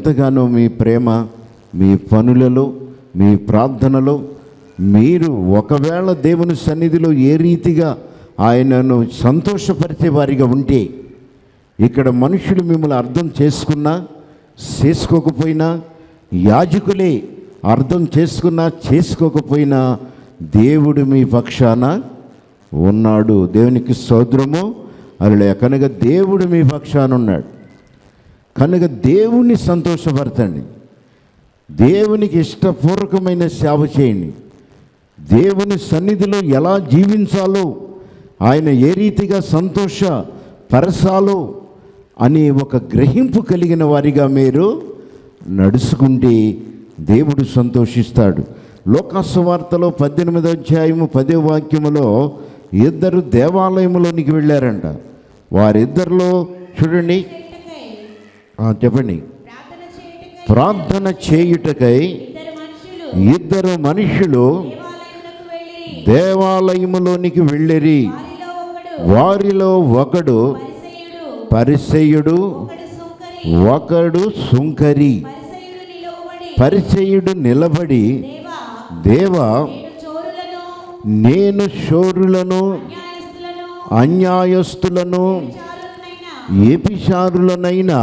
ఎంతగానో మీ ప్రేమ మీ పనులలో మీ ప్రార్థనలో మీరు ఒకవేళ దేవుని సన్నిధిలో ఏ రీతిగా ఆయనను సంతోషపరిచే వారిగా ఉంటే ఇక్కడ మనుషులు మిమ్మల్ని అర్థం చేసుకున్నా చేసుకోకపోయినా యాజకులే అర్థం చేసుకున్నా చేసుకోకపోయినా దేవుడు మీ పక్షాన ఉన్నాడు దేవునికి సోదరము అలా కనుక దేవుడు మీ పక్షాన ఉన్నాడు కనుక దేవుణ్ణి సంతోషపరచండి దేవునికి ఇష్టపూర్వకమైన సేవ చేయండి దేవుని సన్నిధిలో ఎలా జీవించాలో ఆయన ఏ రీతిగా సంతోష పరచాలో అనే ఒక గ్రహింపు కలిగిన వారిగా మీరు నడుచుకుంటే దేవుడు సంతోషిస్తాడు లోకాసువార్తలో పద్దెనిమిదో అధ్యాయము పదే వాక్యములో ఇద్దరు దేవాలయములోనికి వెళ్ళారంట వారిద్దరిలో చూడండి చేయుటకై, ఆ, చెప్పండి ప్రార్థన చేయుటకై ప్రార్థన చేయుటకై ఇద్దరు మనుషులు ఇద్దరు మనుషులు దేవాలయములకు వెళ్ళిరి దేవాలయములోనికి వెళ్ళిరి వారిలో ఒకడు వారిలో ఒకడు పరిసయుడు పరిసయుడు ఒకడు సుంకరి ఒకడు సుంకరి పరిసయుడు నిలవబడి పరిచయుడు నిలబడి దేవా దేవా నేను చోరులను నేను శోరులను న్యాయస్తులను అన్యాయస్తులను చారులనైనా ఏపిశారులనైనా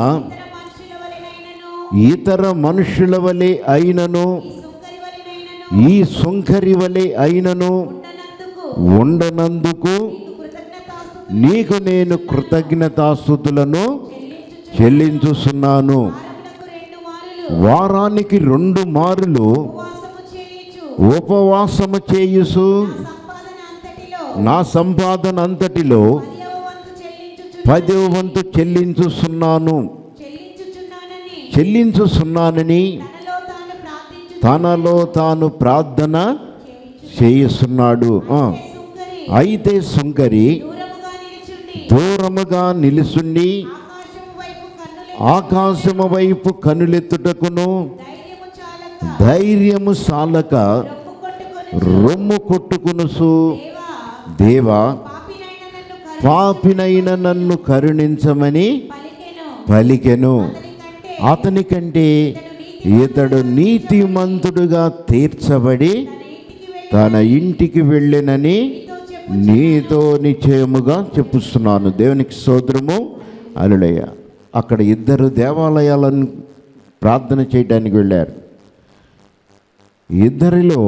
ఇతర మనుషుల వలెనైనను ఇతర మనుషుల వలె అయినను ఈ సుంకరి వలెనైనను ఈ సుంకరి వలె అయినను ఉండనందుకు ఉండనందుకు కృతజ్ఞతాస్తుతులు నీకు నేను కృతజ్ఞతాస్థుతులను చెల్లించుస్తున్నాను వారమునకు రెండు మారులు వారానికి రెండు మారులు ఉపవాసము చేయుచు ఉపవాసము చేయుసు నా సంపాదన అంతటిలో నా సంపాదన అంతటిలో పదవ వంతు చెల్లించు పదవ వంతు చెల్లించుస్తున్నాను చెల్లించుచున్నానని చెల్లించుస్తున్నానని తనలో తాను ప్రార్థించు తనలో తాను ప్రార్థన చేయిస్తున్నాడు ఆ. సుంకరి అయితే సుంకరి దూరముగా నిలుచుండి దూరముగా నిలుసుండి ఆకాశము వైపు కన్నులెత్తి ఆకాశము వైపు కనులెత్తుటకును ధైర్యము చాలక ధైర్యము సాలక రొమ్ము కొట్టుకొని రొమ్ము కొట్టుకునుసు దేవా దేవా పాపినైన నన్ను కరుణించు పాపినైన నన్ను కరుణించమని పలికెను పలికెను అతనికంటే అతనికంటే ఇతడు నీతిమంతుడుగా తీర్చబడి తన ఇంటికి వెళ్ళి తన ఇంటికి వెళ్ళినని నీతో చెప్పు నీతో నిశ్చయముగా చెప్పుస్తున్నాను దేవునికి సోదరము అలుడయ్య అక్కడ ఇద్దరు దేవాలయాలను ప్రార్థన చేయడానికి వెళ్ళారు ఇద్దరిలో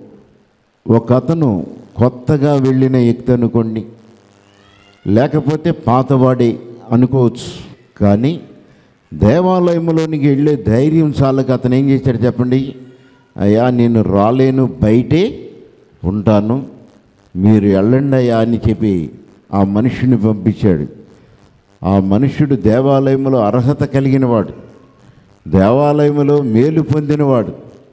ఒక అతను కొత్తగా వెళ్ళిన వ్యక్తి అనుకోండి లేకపోతే పాతవాడే అనుకోవచ్చు కానీ దేవాలయంలోనికి వెళ్ళే ధైర్యం చాలక అతను ఏం చేశాడు చెప్పండి అయ్యా నేను రాలేను బయటే ఉంటాను మీరు వెళ్ళండి అయ్యా అని చెప్పి ఆ మనుషుని పంపించాడు ఆ మనుష్యుడు దేవాలయంలో అర్హత కలిగినవాడు దేవాలయంలో మేలు పొందినవాడు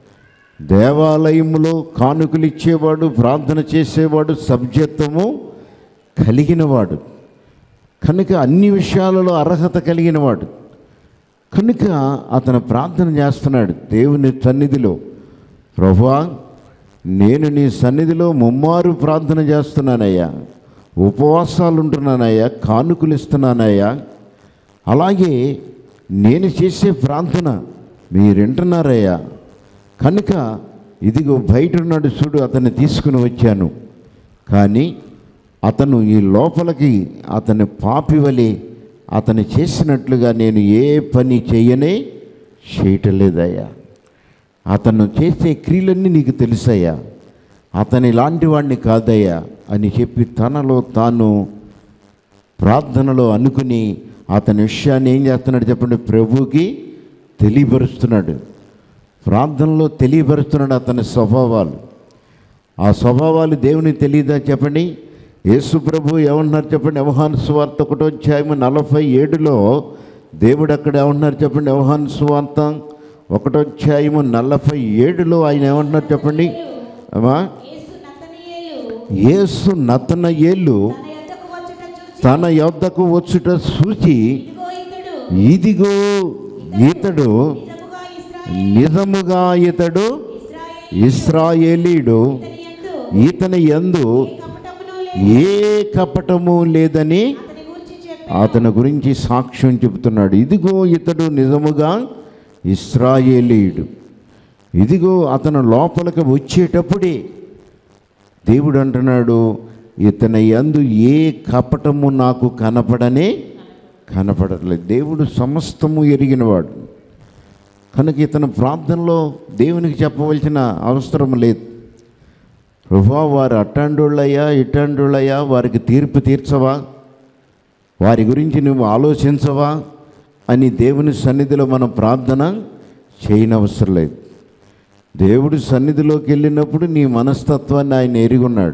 దేవాలయములో కానుకలు ఇచ్చేవాడు ప్రార్థన చేసేవాడు సభ్యత్వము కలిగినవాడు కనుక అన్ని విషయాలలో అర్హత కలిగినవాడు కనుక అతను ప్రార్థన చేస్తున్నాడు దేవుని సన్నిధిలో ప్రభువా నేను నీ సన్నిధిలో ముమ్మారు ప్రార్థన చేస్తున్నానయ్యా ఉపవాసాలు ఉంటున్నానయ్యా కానుకలు ఇస్తున్నానయ్యా అలాగే నేను చేసే ప్రార్థన మీరు వింటున్నారయ్యా కనుక ఇదిగో బయట ఉన్నాడు చూడు అతన్ని తీసుకుని వచ్చాను కానీ అతను ఈ లోపలికి అతని పాపి వలె అతను చేసినట్లుగా నేను ఏ పని చేయనే చేయటం లేదయ్యా అతను చేసే క్రియలన్నీ నీకు తెలుసయ్యా అతని ఇలాంటి వాడిని కాదయ్యా అని చెప్పి తనలో తాను ప్రార్థనలో అనుకుని అతని విషయాన్ని ఏం చేస్తున్నాడు చెప్పండి ప్రభువుకి తెలియపరుస్తున్నాడు ప్రార్థనలో తెలియపరుస్తున్నాడు అతని స్వభావాలు ఆ స్వభావాలు దేవునికి తెలియదా చెప్పండి యేసు ప్రభు ఏమన్నారు చెప్పండి వ్యవహాన్ సువార్త ఒకటో అధ్యాయము నలభై ఏడులో దేవుడు అక్కడ ఏమన్నారు చెప్పండి వ్యవహాన్ సువార్త ఒకటో అధ్యాయము నలభై ఏడులో ఆయన ఏమంటున్నారు చెప్పండి అమ్మా యేసు నతనీయేలు యేసు నతనయేలు తన యొద్దకు వచ్చుట తన యొద్దకు వచ్చుట చూచి ఇదిగో ఇతడు ఇదిగో ఇతడు నిజముగా ఇస్రాయేల్ నిజముగా ఇతడు ఇస్రాయేల్ ఇస్రాయేలీడు ఇతని యందు ఇతని యందు ఏ కపటమును లేదు ఏ కపటము లేదని అతని గూర్చి చెప్పి అతని గురించి సాక్ష్యం చెబుతున్నాడు ఇదిగో ఇతడు నిజముగా ఇస్రాయేలీయుడు ఇదిగో అతను లోపలికి వచ్చేటప్పుడే దేవుడు అంటున్నాడు ఇతని యందు ఏ కపటము నాకు కనపడనే కనపడట్లేదు దేవుడు సమస్తము ఎరిగినవాడు కనుక ఇతను ప్రార్థనలో దేవునికి చెప్పవలసిన అవసరం లేదు ప్రభా వారు అట్టాండోళ్ళయ్యా ఇట్టాండోళ్ళయ్యా వారికి తీర్పు తీర్చవా వారి గురించి నువ్వు ఆలోచించవా అని దేవుని సన్నిధిలో మనం ప్రార్థన చేయనవసరం లేదు దేవుడి సన్నిధిలోకి వెళ్ళినప్పుడు నీ మనస్తత్వాన్ని ఆయన ఎరుగున్నాడు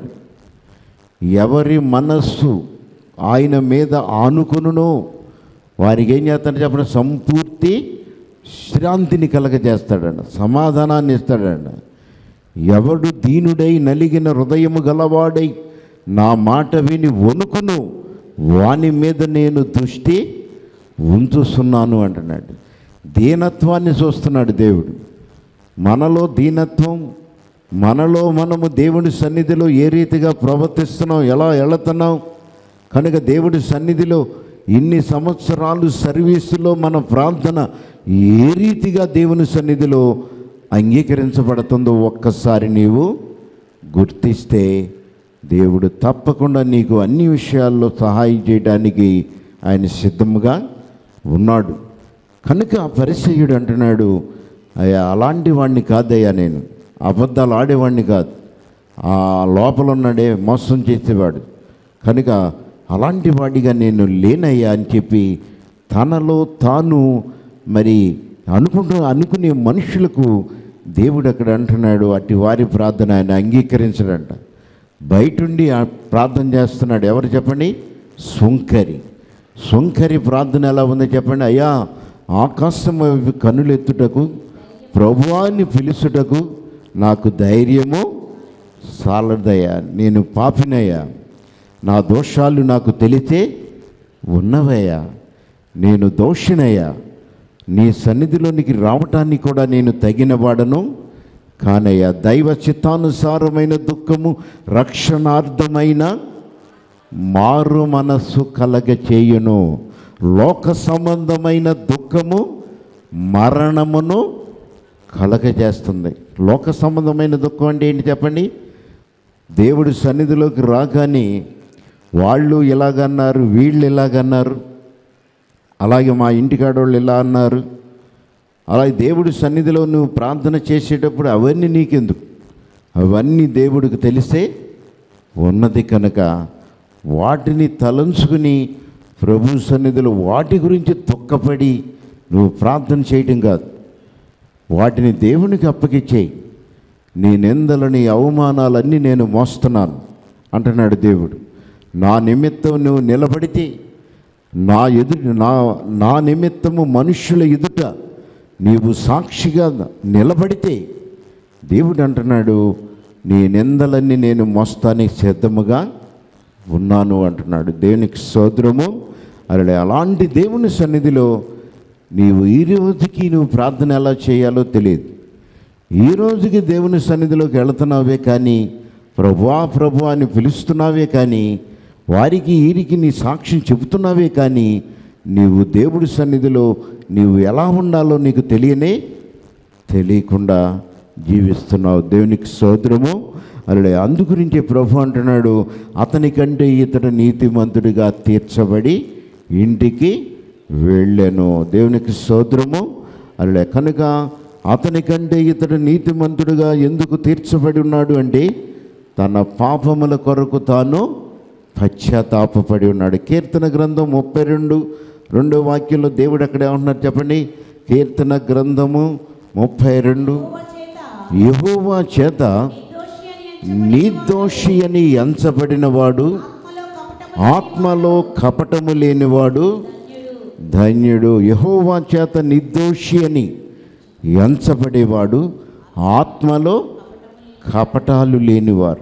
ఎవరి మనస్సు ఆయన మీద ఆనుకునునో వారికి ఏం చేస్తాడు చెప్పండి సంపూర్తి శ్రాంతిని కలగజేస్తాడంట సమాధానాన్ని ఇస్తాడంట ఎవడు దీనుడై నలిగిన హృదయము గలవాడై నా మాట విని వణుకును వాని మీద నేను దృష్టి ఉంచుతున్నాను అంటున్నాడు దీనత్వాన్ని చూస్తున్నాడు దేవుడు మనలో దీనత్వం మనలో మనము దేవుడి సన్నిధిలో ఏ రీతిగా ప్రవర్తిస్తున్నాం ఎలా వెళుతున్నాం కనుక దేవుడి సన్నిధిలో ఇన్ని సంవత్సరాలు సర్వీసులో మన ప్రార్థన ఏ రీతిగా దేవుని సన్నిధిలో అంగీకరించబడుతుందో ఒక్కసారి నీవు గుర్తిస్తే దేవుడు తప్పకుండా నీకు అన్ని విషయాల్లో సహాయం చేయడానికి ఆయన సిద్ధముగా ఉన్నాడు కనుక ఆ పరిసయుడు అంటున్నాడు అయ్యా అలాంటి వాడిని కాదయ్యా నేను అబద్ధాలు ఆడేవాడిని కాదు ఆ లోపల ఉన్నాడే మోసం చేసేవాడు కనుక అలాంటి వాడిగా నేను లేనయ్యా అని చెప్పి తనలో తాను మరి అనుకుంటూ అనుకునే మనుషులకు దేవుడు అక్కడ అంటున్నాడు అట్టి వారి ప్రార్థన ఆయన అంగీకరించడంట బయటుండి ఆ ప్రార్థన చేస్తున్నాడు ఎవరు చెప్పండి సుంకరి సుంకరి ప్రార్థన ఎలా ఉందో చెప్పండి అయ్యా ఆకాశం వైపు కనులెత్తుటకు ప్రభువాన్ని పిలుచుటకు నాకు ధైర్యము సాలదయ్యా నేను పాపినయ్యా నా దోషాలు నాకు తెలితే ఉన్నవయ్యా నేను దోషినయ్యా నీ సన్నిధిలోనికి రావటానికి కూడా నేను తగిన వాడను కానయ్యా దైవ చిత్తానుసారమైన దుఃఖము రక్షణార్థమైన మారు మనస్సు కలగ చేయును లోక సంబంధమైన దుఃఖము మరణమును కలగజేస్తుంది లోక సంబంధమైన దుఃఖం అంటే ఏంటి చెప్పండి దేవుడి సన్నిధిలోకి రాగానే వాళ్ళు ఇలాగన్నారు వీళ్ళు ఇలాగన్నారు అలాగే మా ఇంటికాడోళ్ళు ఇలా అన్నారు అలాగే దేవుడి సన్నిధిలో నువ్వు ప్రార్థన చేసేటప్పుడు అవన్నీ నీకెందుకు అవన్నీ దేవుడికి తెలిసే ఉన్నది కనుక వాటిని తలంచుకుని ప్రభు సన్నిధిలో వాటి గురించి దుఃఖపడి నువ్వు ప్రార్థన చేయటం కాదు వాటిని దేవునికి అప్పగిచ్చేయి నీ నిందలు నీ అవమానాలన్నీ నేను మోస్తున్నాను అంటున్నాడు దేవుడు నా నిమిత్తం నువ్వు నిలబడితే నా ఎదుట నా నా నిమిత్తము మనుష్యుల ఎదుట నీవు సాక్షిగా నిలబడితే దేవుడు అంటున్నాడు నీ నిందలన్నీ నేను మోస్తానికి సిద్ధముగా ఉన్నాను అంటున్నాడు దేవునికి సోదరము అలా అలాంటి దేవుని సన్నిధిలో నీవు ఈ రోజుకి నువ్వు ప్రార్థన ఎలా చేయాలో తెలియదు ఈ రోజుకి దేవుని సన్నిధిలోకి వెళుతున్నావే కానీ ప్రభువా ప్రభు అని పిలుస్తున్నావే కానీ వారికి వీరికి నీ సాక్ష్యం చెబుతున్నావే కానీ నీవు దేవుడి సన్నిధిలో నీవు ఎలా ఉండాలో నీకు తెలియనే తెలియకుండా జీవిస్తున్నావు దేవునికి సోదరము అలా అందుగురించి ప్రభు అంటున్నాడు అతని కంటే ఇతడు నీతిమంతుడిగా తీర్చబడి ఇంటికి వెళ్ళాను దేవునికి సోదరము అలా కనుక అతని కంటే ఇతడు నీతిమంతుడిగా ఎందుకు తీర్చబడి ఉన్నాడు అంటే తన పాపముల కొరకు తాను పశ్చాత్తాపడి ఉన్నాడు కీర్తన గ్రంథం ముప్పై రెండు రెండో వాక్యంలో దేవుడు అక్కడ ఏమంటున్నారు చెప్పండి కీర్తన గ్రంథము ముప్పై రెండు యెహోవా చేత యహోవా చేత నిర్దోషి అని నిర్దోషి అని ఎంచబడిన వాడు ఆత్మలో కపటము ఆత్మలో కపటము లేనివాడు ధన్యుడు. ధన్యుడు యహోవా చేత నిర్దోషి అని ఎంచబడేవాడు ఆత్మలో కపటాలు లేనివారు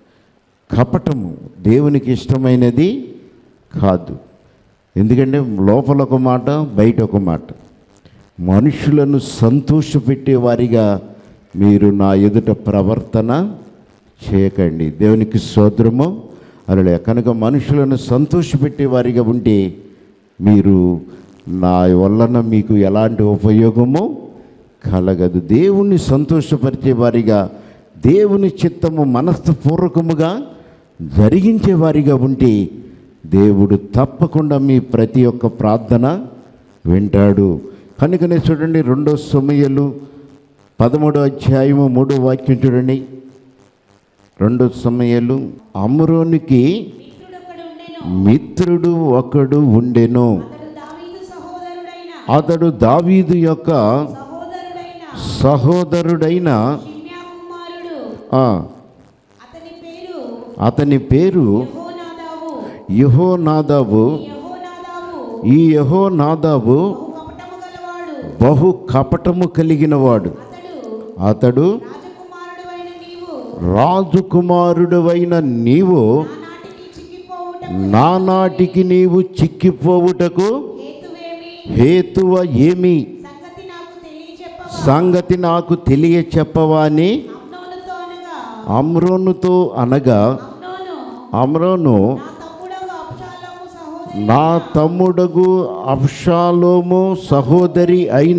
కపటము దేవునికి ఇష్టమైనది కాదు ఎందుకంటే లోపల ఒక మాట బయట ఒక మాట మనుషులను సంతోషపెట్టే వారిగా మీరు నా ఎదుట ప్రవర్తన చేయకండి దేవునికి సోదరము అలా కనుక మనుషులను సంతోషపెట్టే వారిగా ఉంటే మీరు నా వలన మీకు ఎలాంటి ఉపయోగము కలగదు దేవుణ్ణి సంతోషపరిచే వారిగా దేవుని చిత్తము మనస్ఫూర్వకముగా జరిగించే వారిగా ఉంటే దేవుడు తప్పకుండా మీ ప్రతి ఒక్క ప్రార్థన వింటాడు కనుకనే చూడండి రెండో సమయలు పదమూడో అధ్యాయము మూడో వాక్యం చూడండి రెండో సమయలు అమ్రోనికి మిత్రుడొకడు మిత్రుడు ఉండెను ఒకడు ఉండెను అతడు దావీదు సహోదరుడైన అతడు దావీదు యొక్క సహోదరుడైన సహోదరుడైన షిమ్యా కుమారుడు ఆ, అతని పేరు అతని పేరు యెహోనాదాబు యహోనాదాబు యెహోనాదాబు ఈ యహోనాదాబు బహు కపటము గలవాడు బహు కపటము కలిగినవాడు అతడు అతడు రాజకుమారుడైన నీవు రాజకుమారుడవైన నీవు ఆనాటికి చిక్కిపోవుటకు నానాటికి నీవు చిక్కిపోవుటకు హేతువేమి హేతువ ఏమి సంగతి నాకు తెలియచెప్పవా సంగతి నాకు తెలియ చెప్పవా అని అమ్నోనుతో అనగా అమ్రోనుతో అనగా అమ్నోను అమ్రోను నా తమ్ముడగు అబ్షాలోము నా తమ్ముడగు అబ్షాలోము సహోదరి అయిన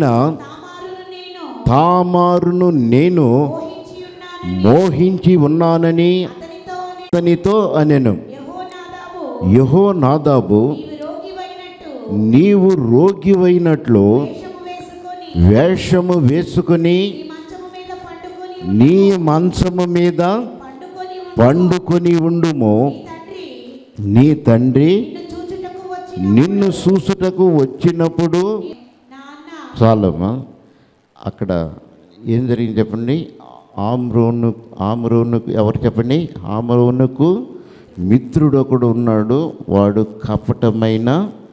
తామారును నేను తామారును నేను మోహించి ఉన్నానని మోహించి ఉన్నానని అతనితో నేను అతనితో అనెను యెహోనాదాబు యహో నాదాబు నీవు రోగివైనట్టు నీవు రోగివైనట్లు వేషము వేసుకొని వేషము వేసుకుని నీ మంచము మీద నీ పండుకొని మంచము మీద పండుకొని పండుకొని ఉండు. ఉండుము నీ తండ్రి నీ తండ్రి నిన్ను చూచుటకు వచ్చి నిన్ను చూసుటకు వచ్చినప్పుడు నాన్న చాలమ్మా అక్కడ ఏం జరిగింది చెప్పండి ఆమ్రోను ఆమ్రోనుకు ఎవరు చెప్పండి ఆమ్రోనుకు మిత్రుడు ఒకడు ఉన్నాడు వాడు కపటమైన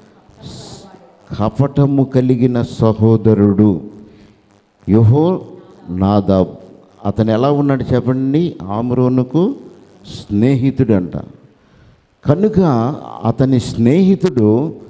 కపటము కలిగిన సహోదరుడు యహో నాదాబ్ అతను ఎలా ఉన్నాడు చెప్పండి ఆమ్రోనుకు స్నేహితుడు అంట కనుక అతని స్నేహితుడు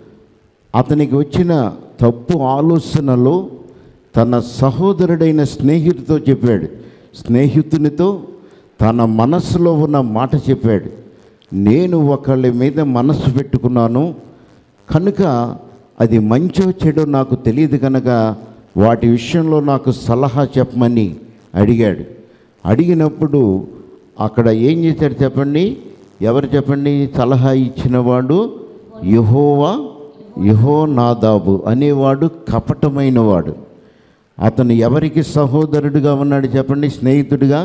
అతనికి వచ్చిన తప్పు ఆలోచనలో తన సహోదరుడైన స్నేహితుడితో చెప్పాడు స్నేహితునితో తన మనస్సులో ఉన్న మాట చెప్పాడు నేను ఒకళ్ళ మీద మనస్సు పెట్టుకున్నాను కనుక అది మంచో చెడో నాకు తెలియదు కనుక వాటి విషయంలో నాకు సలహా చెప్పమని అడిగాడు అడిగినప్పుడు అక్కడ ఏం చేశాడు చెప్పండి ఎవరు చెప్పండి సలహా ఇచ్చినవాడు యహోవా యహో నాదాబు అనేవాడు కపటమైనవాడు అతను ఎవరికి సహోదరుడిగా ఉన్నాడు చెప్పండి స్నేహితుడిగా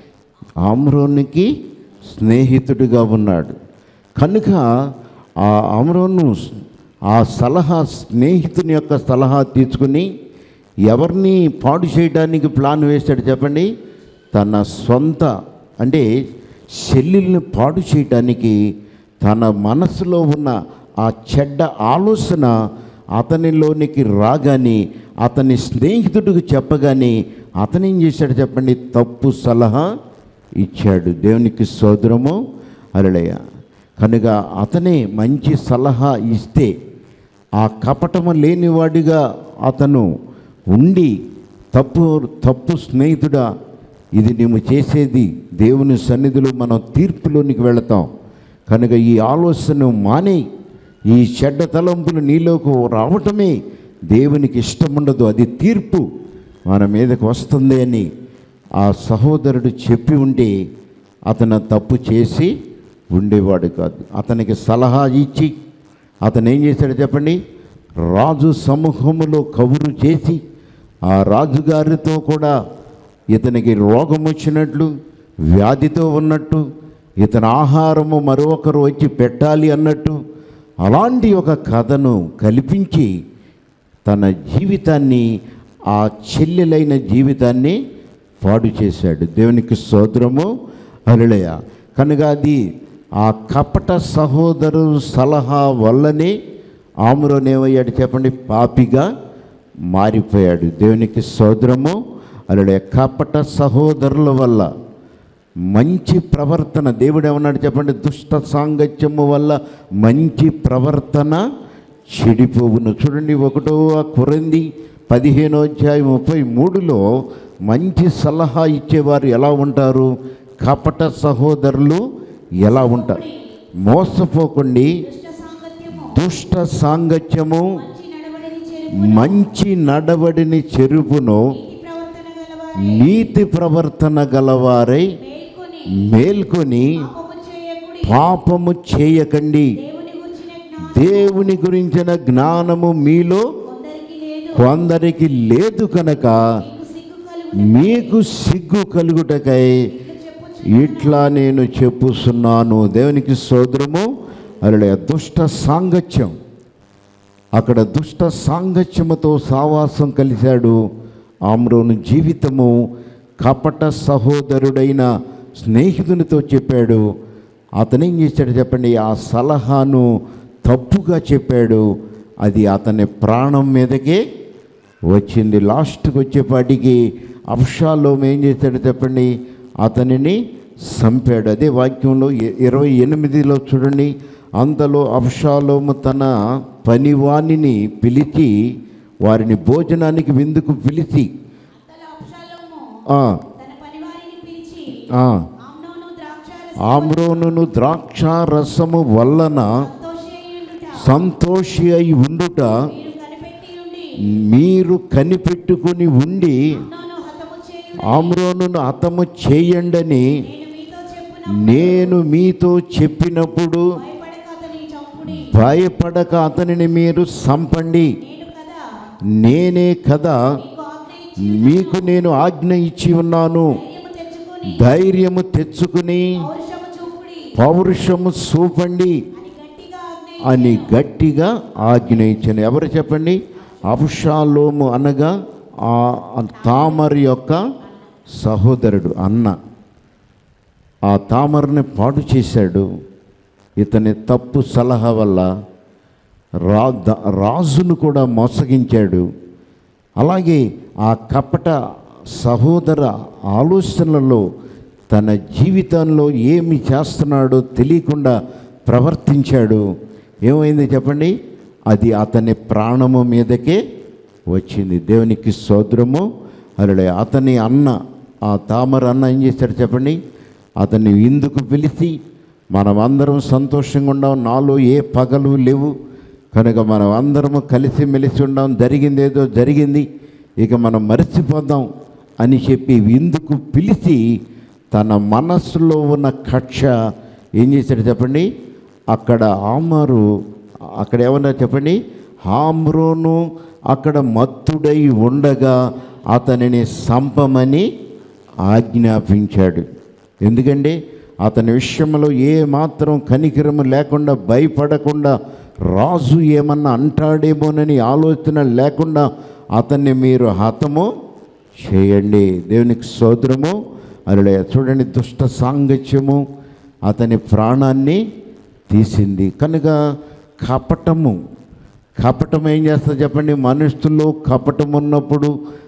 ఆమ్రోనికి స్నేహితుడిగా ఉన్నాడు కనుక ఆ అమ్రోను ఆ సలహా స్నేహితుని యొక్క సలహా తీసుకుని ఎవరిని పాడు చేయడానికి ప్లాన్ వేశాడు చెప్పండి తన సొంత అంటే చెల్లెల్ని పాడు చేయడానికి తన మనసులో ఉన్న ఆ చెడ్డ ఆలోచన అతనిలోనికి రాగాని అతని స్నేహితుడికి చెప్పగానే అతను ఏం చేశాడు చెప్పండి తప్పు సలహా ఇచ్చాడు దేవునికి సోదరము అరళయ్య కనుక అతనే మంచి సలహా ఇస్తే ఆ కపటము లేనివాడిగా అతను ఉండి తప్పు తప్పు స్నేహితుడా ఇది నీవు చేసేది దేవుని సన్నిధిలో మనం తీర్పులోనికి వెళతాం కనుక ఈ ఆలోచన మానే ఈ చెడ్డ తలంపులు నీలోకి రావటమే దేవునికి ఇష్టం ఉండదు అది తీర్పు మన మీదకి వస్తుంది అని ఆ సహోదరుడు చెప్పి ఉంటే అతను తప్పు చేసి ఉండేవాడు కాదు అతనికి సలహా ఇచ్చి అతను ఏం చేశాడు చెప్పండి రాజు సమూహములో కబురు చేసి ఆ రాజుగారితో కూడా ఇతనికి రోగం వచ్చినట్లు వ్యాధితో ఉన్నట్టు ఇతని ఆహారము మరొకరు వచ్చి పెట్టాలి అన్నట్టు అలాంటి ఒక కథను కల్పించి తన జీవితాన్ని ఆ చెల్లెలైన జీవితాన్ని పాడు చేశాడు దేవునికి స్తోత్రము అరుళయ కనుక అది ఆ కపట సహోదరు సలహా వల్లనే ఆమురోనేమయ్యాడు చెప్పండి పాపిగా మారిపోయాడు దేవునికి సోదరము అల్లుడే కపట సహోదరుల వల్ల మంచి ప్రవర్తన దేవుడు ఏమన్నాడు చెప్పండి దుష్ట సాంగత్యము వల్ల మంచి ప్రవర్తన చెడిపోవును చూడండి ఒకటో కొరింది పదిహేనో అధ్యాయం ముప్పై మూడులో మంచి సలహా ఇచ్చేవారు ఎలా ఉంటారు కపట సహోదరులు ఎలా ఉంటారు మోసపోకండి దుష్ట సాంగత్యము దుష్ట సాంగత్యము మంచి నడవడిని చెరుపు మంచి నడవడిని చెరుపును నీతి గలవారై నీతి ప్రవర్తన గలవారై మేల్కొని మేల్కొని పాపము చేయకుడి పాపము చేయకండి దేవుని గురించిన దేవుని గురించిన జ్ఞానం జ్ఞానము మీలో కొందరికి లేదు కొందరికి లేదు కనుక మీకు సిగ్గు మీకు సిగ్గు కలుగు కలుగుటకై చెప్పుచు ఇట్లా నేను చెప్పుస్తున్నాను దేవునికి సోదరము అలా దుష్ట సాంగత్యం అక్కడ దుష్ట సాంగత్యముతో సావాసం కలిశాడు ఆమ్రోను జీవితము కపట సహోదరుడైన స్నేహితునితో చెప్పాడు అతను ఏం చేశాడు చెప్పండి ఆ సలహాను తప్పుగా చెప్పాడు అది అతని ప్రాణం మీదకే వచ్చింది లాస్ట్కి వచ్చేపాటికి అప్షాలోం ఏం చేశాడు చెప్పండి అతనిని చంపాడు అదే వాక్యంలో ఇ- ఇరవై ఎనిమిదిలో చూడండి అంతలో అప్షాలోము తన పనివాణిని పిలిచి వారిని భోజనానికి విందుకు పిలిచి అంతలో అబ్షాలోము ఆ, తన పనివారిని పిలిచి ఆ, ఆమ్నోను ద్రాక్షారస ఆమ్రోనును ద్రాక్ష రసము వలన సంతోషియుండుట సంతోషి అయి ఉండుట మీరు కనిపెట్టి ఉండి మీరు కనిపెట్టుకుని ఉండి ఆమ్నోను హతము చేయుడి ఆమ్రోనును హతము చేయండని నేను మీతో చెప్పిన నేను మీతో చెప్పినప్పుడు భయపడక అతని చంపుడి భయపడక అతనిని మీరు సంపండి నేను కదా నేనే కదా మీకు ఆజ్ఞ ఇచ్చి మీకు నేను ఆజ్ఞ ఇచ్చి ఉన్నాను ధైర్యము తెచ్చుకొని ధైర్యము తెచ్చుకుని పౌరుషము చూపుడి పౌరుషము చూపండి అని గట్టిగా అని గట్టిగా ఆజ్ఞ ఆజ్ఞ ఇచ్చాను ఎవరు చెప్పండి అబ్షాలోము అనగా ఆ తామర్ యొక్క సహోదరుడు అన్న ఆ తామర్ని పాడు చేశాడు ఇతని తప్పు సలహా వల్ల రా ద- రాజును కూడా మోసగించాడు అలాగే ఆ కపట సహోదర ఆలోచనలలో తన జీవితంలో ఏమి చేస్తున్నాడో తెలియకుండా ప్రవర్తించాడు ఏమైంది చెప్పండి అది అతని ప్రాణము మీదకే వచ్చింది దేవునికి సోదరము అలా అతని అన్న ఆ తామర అన్న ఏం చేశాడు చెప్పండి అతన్ని ఇందుకు పిలిచి మనమందరం సంతోషంగా ఉండాం నాలో ఏ పగలు లేవు కనుక మనం అందరము కలిసి మెలిసి ఉండాం జరిగింది ఏదో జరిగింది ఇక మనం మర్చిపోదాం అని చెప్పి విందుకు పిలిచి తన మనస్సులో ఉన్న కక్ష ఏం చేశాడు చెప్పండి అక్కడ ఆమారు అక్కడ ఏమన్నా చెప్పండి హామ్రోను అక్కడ మత్తుడై ఉండగా అతనిని సంపమని ఆజ్ఞాపించాడు ఎందుకంటే అతని విషయంలో ఏ మాత్రం కనికరము లేకుండా భయపడకుండా రాజు ఏమన్నా అంటాడేమోనని ఆలోచన లేకుండా అతన్ని మీరు హతము చేయండి దేవునికి సోదరము అలా చూడండి దుష్ట సాంగత్యము అతని ప్రాణాన్ని తీసింది కనుక కపటము కపటం ఏం చేస్తుంది చెప్పండి మనుషుల్లో కపటం ఉన్నప్పుడు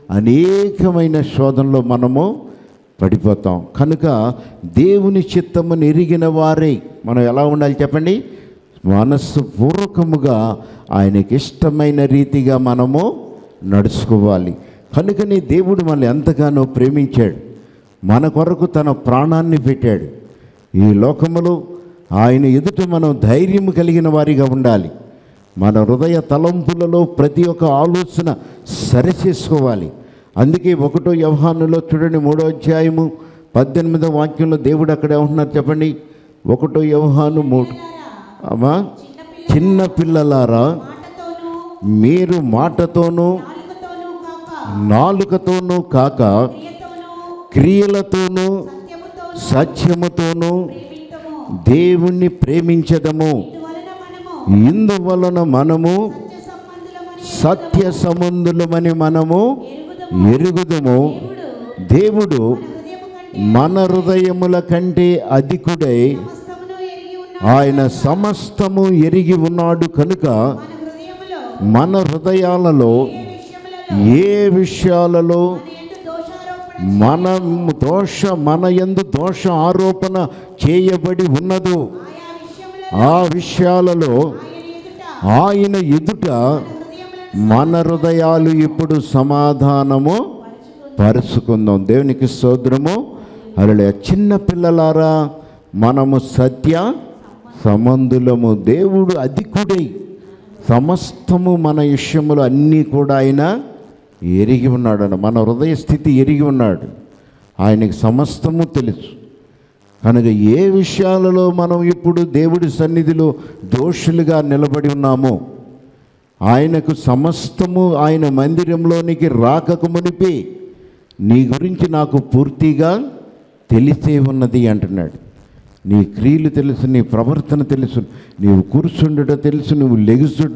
అనేకమైన శోధనలో మనము పడిపోతాం కనుక దేవుని చిత్తమును ఎరిగిన వారే మనం ఎలా ఉండాలి చెప్పండి మనస్సు పూర్వకముగా ఆయనకి ఇష్టమైన రీతిగా మనము నడుచుకోవాలి కనుకని దేవుడు మనల్ని ఎంతగానో ప్రేమించాడు మన కొరకు తన ప్రాణాన్ని పెట్టాడు ఈ లోకములో ఆయన ఎదుట మనం ధైర్యం కలిగిన వారిగా ఉండాలి మన హృదయ తలంపులలో ప్రతి ఒక్క ఆలోచన సరిచేసుకోవాలి అందుకే ఒకటో వ్యవహారంలో చూడండి మూడో అధ్యాయము పద్దెనిమిదో వాక్యంలో దేవుడు అక్కడ ఏమంటున్నారు చెప్పండి ఒకటో వ్యవహాను మూడు అమ్మా చిన్న పిల్లలారా మాటతోనూ మీరు మాటతోనూ నాలుకతోనూ కాక నాలుకతోనూ కాక క్రియతోనూ క్రియలతోనూ సత్యముతో సత్యముతోనూ ప్రేమింతము దేవుణ్ణి ప్రేమించదము ఇందువలన మనము ఇందువలన మనము సత్య సత్య సంబంధులమని సంబంధులమని మనము ఎరుగుదము దేవుడు హృదయము కంటే మన హృదయముల కంటే అధికుడై సమస్తమును ఎరిగి ఉన్న ఆయన సమస్తము ఎరిగి ఉన్నాడు కనుక మన హృదయములో మన హృదయాలలో ఏ విషయములలో ఏ విషయాలలో మన యందు మన దోషారోపణ దోష మన యందు దోష ఆరోపణ చేయబడి ఉన్నదో ఆయా విషయములలో ఆ విషయాలలో ఆయన ఆయన ఎదుట ఎదుట హృదయములను మన హృదయాలు ఇప్పుడు సమాధానము పరుచుకుందాం దేవునికి సోదరము అలా చిన్న పిల్లలారా మనము సత్య సంబంధులము దేవుడు అధికుడై సమస్తము మన విషయములు అన్నీ కూడా ఆయన ఎరిగి ఉన్నాడు మన హృదయ స్థితి ఎరిగి ఉన్నాడు ఆయనకి సమస్తము తెలుసు కనుక ఏ విషయాలలో మనం ఇప్పుడు దేవుడి సన్నిధిలో దోషులుగా నిలబడి ఉన్నామో ఆయనకు సమస్తము ఆయన మందిరంలోనికి రాకకు మునిపే నీ గురించి నాకు పూర్తిగా తెలిసే ఉన్నది అంటున్నాడు నీ క్రియలు తెలుసు నీ ప్రవర్తన తెలుసు నీవు కూర్చుండుట తెలుసు నువ్వు లెగుసుట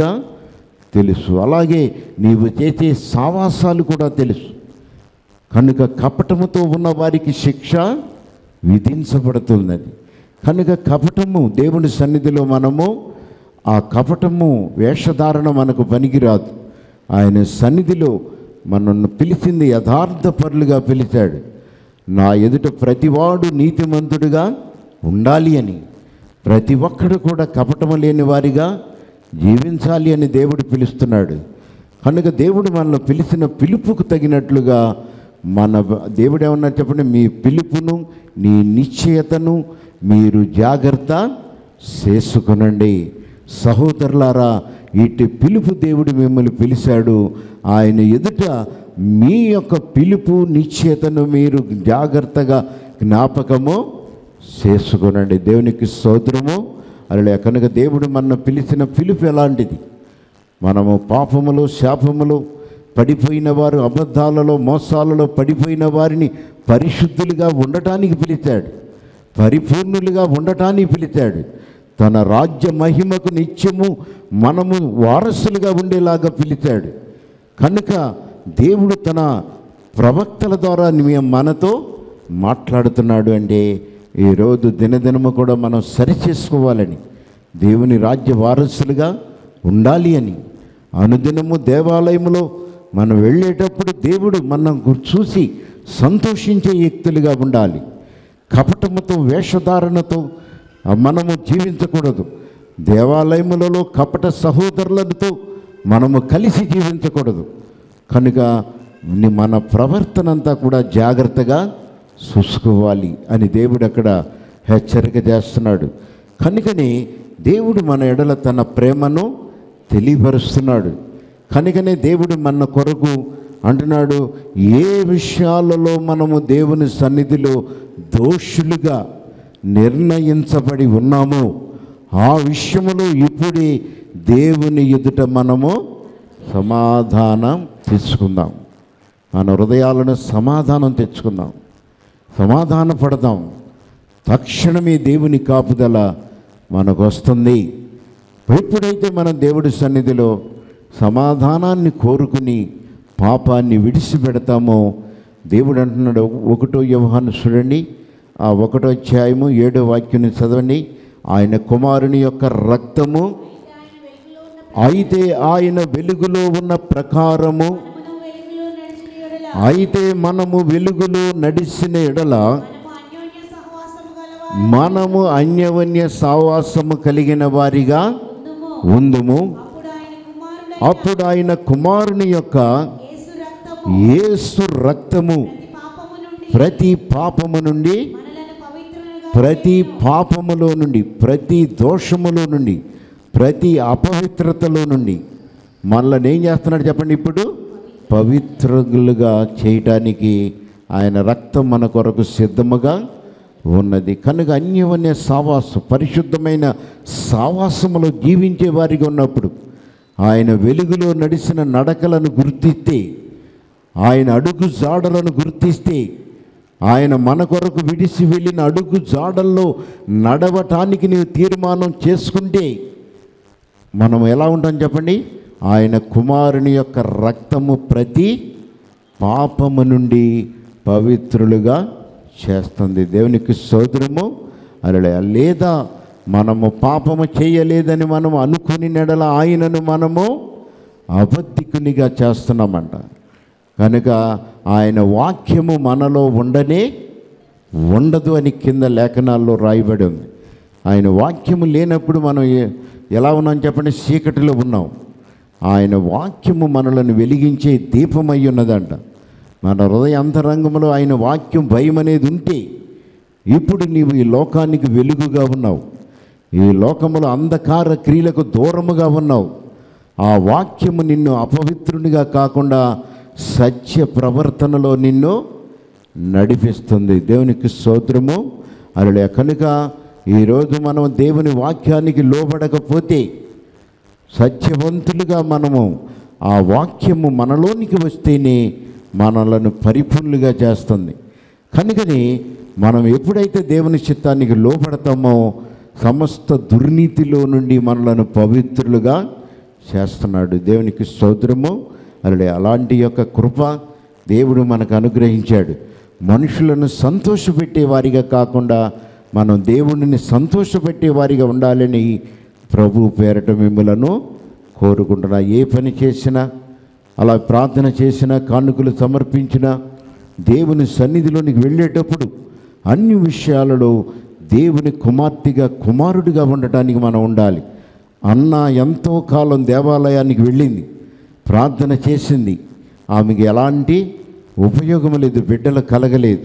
తెలుసు అలాగే నీవు చేసే సావాసాలు కూడా తెలుసు కనుక కపటముతో ఉన్న వారికి శిక్ష విధించబడుతున్నది కనుక కపటము దేవుని సన్నిధిలో మనము ఆ కపటము వేషధారణ మనకు పనికిరాదు ఆయన సన్నిధిలో మనల్ని పిలిచింది యథార్థ పరులుగా పిలిచాడు నా ఎదుట ప్రతివాడు నీతిమంతుడుగా ఉండాలి అని ప్రతి ఒక్కడు కూడా కపటము లేని వారిగా జీవించాలి అని దేవుడు పిలుస్తున్నాడు కనుక దేవుడు మనల్ని పిలిచిన పిలుపుకు తగినట్లుగా మన దేవుడు ఏమన్నా చెప్పండి మీ పిలుపును నీ నిశ్చయతను మీరు జాగ్రత్త చేసుకునండి సహోదరులారా ఇటు పిలుపు దేవుడు మిమ్మల్ని పిలిచాడు ఆయన ఎదుట మీ యొక్క పిలుపు నిశ్చయతను మీరు జాగ్రత్తగా జ్ఞాపకము చేసుకునండి దేవునికి స్తోత్రము అలా కనుక దేవుడు మన పిలిచిన పిలుపు ఎలాంటిది మనము పాపములు శాపములు పడిపోయిన వారు అబద్ధాలలో మోసాలలో పడిపోయిన వారిని పరిశుద్ధులుగా ఉండటానికి పిలిచాడు పరిపూర్ణులుగా ఉండటానికి పిలిచాడు తన రాజ్య మహిమకు నిత్యము మనము వారసులుగా ఉండేలాగా పిలిచాడు కనుక దేవుడు తన ప్రవక్తల ద్వారా మే- మనతో మాట్లాడుతున్నాడు అంటే ఈరోజు దినదినము కూడా మనం సరిచేసుకోవాలని దేవుని రాజ్య వారసులుగా ఉండాలి అని అనుదినము దేవాలయములో మనం వెళ్ళేటప్పుడు దేవుడు మనం గు- చూసి సంతోషించే వ్యక్తులుగా ఉండాలి కపటముతో వేషధారణతో ఆ, మనము జీవించకూడదు దేవాలయములలో కపట సహోదరులతో మనము కలిసి జీవించకూడదు కనుక ని- మన ప్రవర్తన అంతా కూడా జాగ్రత్తగా చూసుకోవాలి అని దేవుడు అక్కడ హెచ్చరిక చేస్తున్నాడు కనుకనే దేవుడు మన ఎడల తన ప్రేమను తెలియపరుస్తున్నాడు కనుకనే దేవుడు మన కొరకు అంటున్నాడు ఏ విషయాలలో మనము దేవుని సన్నిధిలో దోషులుగా నిర్ణయించబడి ఉన్నామో ఆ విషయములో ఇప్పుడే దేవుని ఎదుట మనము సమాధానం తెచ్చుకుందాం మన హృదయాలను సమాధానం తెచ్చుకుందాం సమాధాన పడదాం తక్షణమే దేవుని కాపుదల మనకు వస్తుంది ఎప్పుడైతే మనం దేవుడి సన్నిధిలో సమాధానాన్ని కోరుకుని పాపాన్ని విడిచిపెడతామో దేవుడు అంటున్నాడు ఒకటో వ్యవహాన్ని చూడండి ఆ ఒకటో అధ్యాయము ఏడో వాక్యాన్ని చదవండి ఆయన కుమారుని యొక్క రక్తము అయితే ఆయన వెలుగులో ఉన్న ప్రకారము అయితే మనము వెలుగులో నడిచిన ఎడల మనము అన్యవన్య సావాసము కలిగిన వారిగా ఉందుము అప్పుడు ఆయన కుమారుని యొక్క యేసు రక్తము ప్రతి పాపము నుండి ప్రతి పాపములో నుండి ప్రతి దోషములో నుండి ప్రతి అపవిత్రతలో నుండి మనల్ని ఏం చేస్తున్నాడు చెప్పండి ఇప్పుడు పవిత్రులుగా చేయటానికి ఆయన రక్తం మన కొరకు సిద్ధముగా ఉన్నది కనుక అన్యవన్య సావాసం పరిశుద్ధమైన సావాసములో జీవించే వారిగా ఉన్నప్పుడు ఆయన వెలుగులో నడిచిన నడకలను గుర్తిస్తే ఆయన అడుగు జాడలను గుర్తిస్తే ఆయన మన కొరకు విడిసి వెళ్ళిన అడుగు జాడల్లో నడవటానికి నీవు తీర్మానం చేసుకుంటే మనం ఎలా ఉంటాం చెప్పండి ఆయన కుమారుని యొక్క రక్తము ప్రతి పాపము నుండి పవిత్రులుగా చేస్తుంది దేవునికి సోదరము అలా లేదా మనము పాపము చేయలేదని మనం అనుకుని నెడల ఆయనను మనము అబద్ధికునిగా చేస్తున్నామంట కనుక ఆయన వాక్యము మనలో ఉండనే ఉండదు అని కింద లేఖనాల్లో రాయబడి ఉంది ఆయన వాక్యము లేనప్పుడు మనం ఏ- ఎలా ఉన్నాం చెప్పండి చీకటిలో ఉన్నాం ఆయన వాక్యము మనలను వెలిగించే దీపమై ఉన్నదంట మన హృదయ అంతరంగంలో ఆయన వాక్యం భయం అనేది ఉంటే ఇప్పుడు నీవు ఈ లోకానికి వెలుగుగా ఉన్నావు ఈ లోకములో అంధకార క్రియలకు దూరముగా ఉన్నావు ఆ వాక్యము నిన్ను అపవిత్రునిగా కాకుండా సత్య ప్రవర్తనలో నిన్ను నడిపిస్తుంది దేవునికి స్తోత్రము అలా కనుక ఈరోజు మనం దేవుని వాక్యానికి లోబడకపోతే సత్యవంతులుగా మనము ఆ వాక్యము మనలోనికి వస్తేనే మనలను పరిపూర్ణులుగా చేస్తుంది కనుకని మనం ఎప్పుడైతే దేవుని చిత్తానికి లోపడతామో సమస్త దుర్నీతిలో నుండి మనలను పవిత్రులుగా చేస్తున్నాడు దేవునికి స్తోత్రము అలా అలాంటి యొక్క కృప దేవుడు మనకు అనుగ్రహించాడు మనుషులను సంతోషపెట్టే వారిగా కాకుండా మనం దేవుడిని సంతోషపెట్టే వారిగా ఉండాలని ప్రభు పేరట మిమ్మలను కోరుకుంటున్నా ఏ పని చేసినా అలా ప్రార్థన చేసినా కానుకలు సమర్పించినా దేవుని సన్నిధిలోనికి వెళ్ళేటప్పుడు అన్ని విషయాలలో దేవుని కుమార్తెగా కుమారుడిగా ఉండటానికి మనం ఉండాలి అన్న ఎంతో కాలం దేవాలయానికి వెళ్ళింది ప్రార్థన చేసింది ఆమెకి ఎలాంటి ఉపయోగం లేదు బిడ్డలు కలగలేదు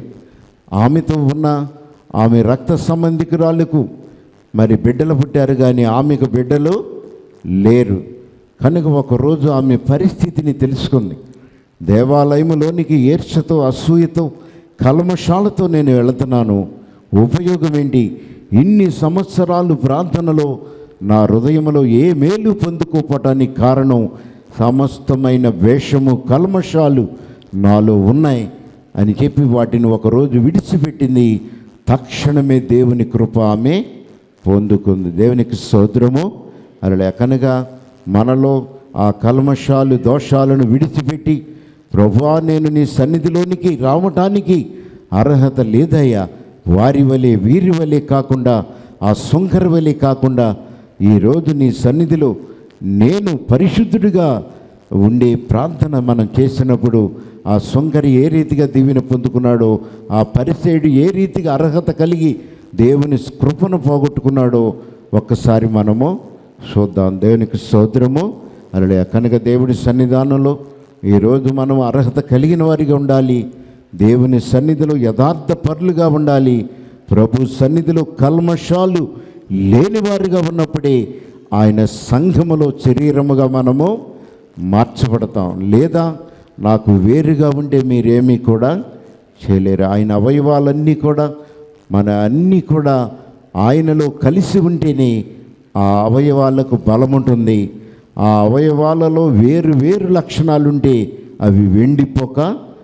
ఆమెతో ఉన్న ఆమె రక్త సంబంధికురాలకు మరి బిడ్డలు పుట్టారు కానీ ఆమెకు బిడ్డలు లేరు కనుక ఒకరోజు ఆమె పరిస్థితిని తెలుసుకుంది దేవాలయములోనికి ఈర్షతో అసూయతో కల్మషాలతో నేను వెళుతున్నాను ఉపయోగం ఏంటి ఇన్ని సంవత్సరాలు ప్రార్థనలో నా హృదయంలో ఏ మేలు పొందుకోపటానికి కారణం సమస్తమైన వేషము కల్మషాలు నాలో ఉన్నాయి అని చెప్పి వాటిని ఒకరోజు విడిచిపెట్టింది తక్షణమే దేవుని కృప ఆమె పొందుకుంది దేవునికి స్తోత్రము అలా కనుక మనలో ఆ కల్మషాలు దోషాలను విడిచిపెట్టి ప్రభువా నేను నీ సన్నిధిలోనికి రావటానికి అర్హత లేదయ్యా వారి వలె వీరి వలె కాకుండా ఆ సుంకర వలె కాకుండా ఈరోజు నీ సన్నిధిలో నేను పరిశుద్ధుడిగా ఉండే ప్రార్థన మనం చేసినప్పుడు ఆ సొంగరి ఏ రీతిగా దీవెన పొందుకున్నాడో ఆ పరిసేడు ఏ రీతిగా అర్హత కలిగి దేవుని కృపను పోగొట్టుకున్నాడో ఒక్కసారి మనము చూద్దాం దేవునికి సోదరము అలా కనుక దేవుడి సన్నిధానంలో ఈరోజు మనం అర్హత కలిగిన వారిగా ఉండాలి దేవుని సన్నిధిలో యథార్థ పరులుగా ఉండాలి ప్రభు సన్నిధిలో కల్మషాలు లేనివారుగా ఉన్నప్పుడే ఆయన సంఘములో శరీరముగా మనము మార్చబడతాం లేదా నాకు వేరుగా ఉంటే మీరేమీ కూడా చేయలేరు ఆయన అవయవాలన్నీ కూడా మన అన్నీ కూడా ఆయనలో కలిసి ఉంటేనే ఆ అవయవాలకు బలం ఉంటుంది ఆ అవయవాలలో వేరు వేరు లక్షణాలుంటే అవి వెండిపోక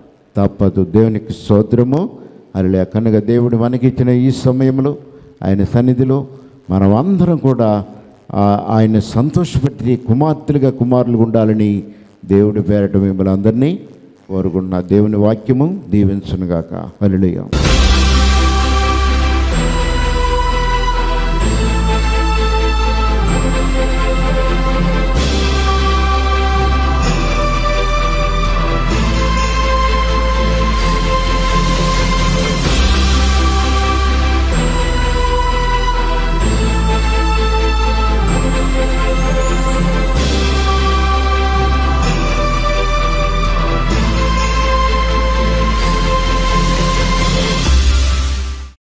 తప్పదు దేవునికి స్తోత్రము అలా కనుక దేవుడు మనకిచ్చిన ఈ సమయంలో ఆయన సన్నిధిలో మనం అందరం కూడా ఆ- ఆయన సంతోషపెట్టి కుమార్తెలుగా కుమారులుగా ఉండాలని దేవుడి పేరట మిమ్మల్ని అందరినీ కోరుకున్న దేవుని వాక్యము దీవించునుగాక హల్లెలూయా